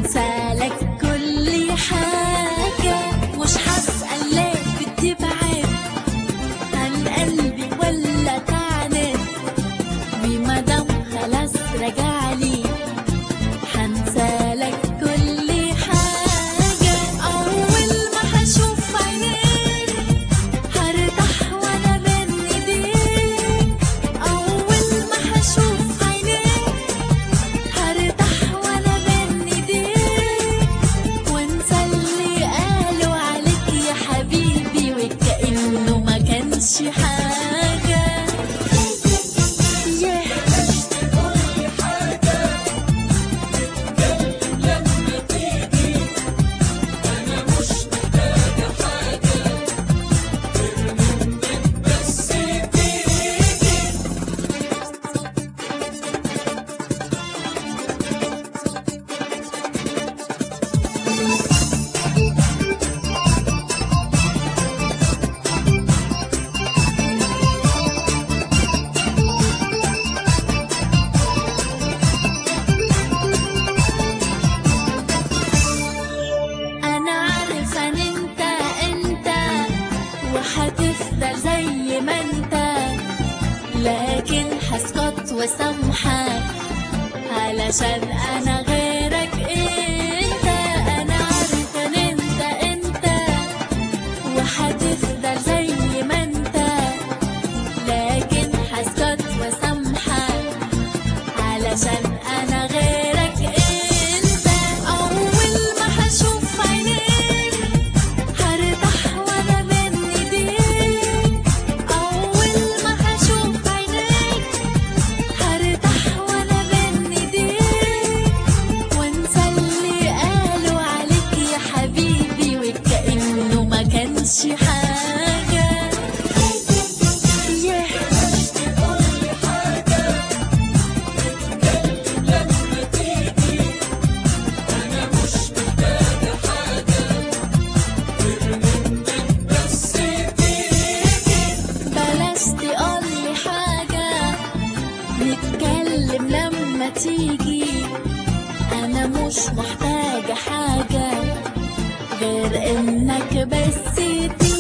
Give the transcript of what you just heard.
هنسالك كل حاجة مش هسأل ليه بتبعد عن قلبي ولا تعند ومادام خلاص رجعلي هنسالك كل حاجة أول ما هشوف عينيك هرتاح وأنا بين إيديك أول ما هشوف عينيك هرتاح وأنا بين إيديك وانسى اللي قالوا عليك يا حبيبي وكأنه ما كانش حاجة yeah. أنا عارفة إن أنت أنت وهتفضل زي ما أنت لكن هسكت وسامحك علشان أنا غيرك أنت أنا عارفة إن أنت أنت وهتفضل زي ما أنت لكن هسكت وسامحك علشان أنا غيرك أنت أول ما هشوف عينيك هرتاح وأنا بين إيديك أول ما هشوف عينيك هرتاح وأنا بين إيديك وانسى اللي قالوا عليك يا حبيبي وكأنه ما كانش حاجة yeah. بلاش تقولي حاجة نتكلم لما تيجي أنا مش محتاجة حاجة غير إنك بس تيجي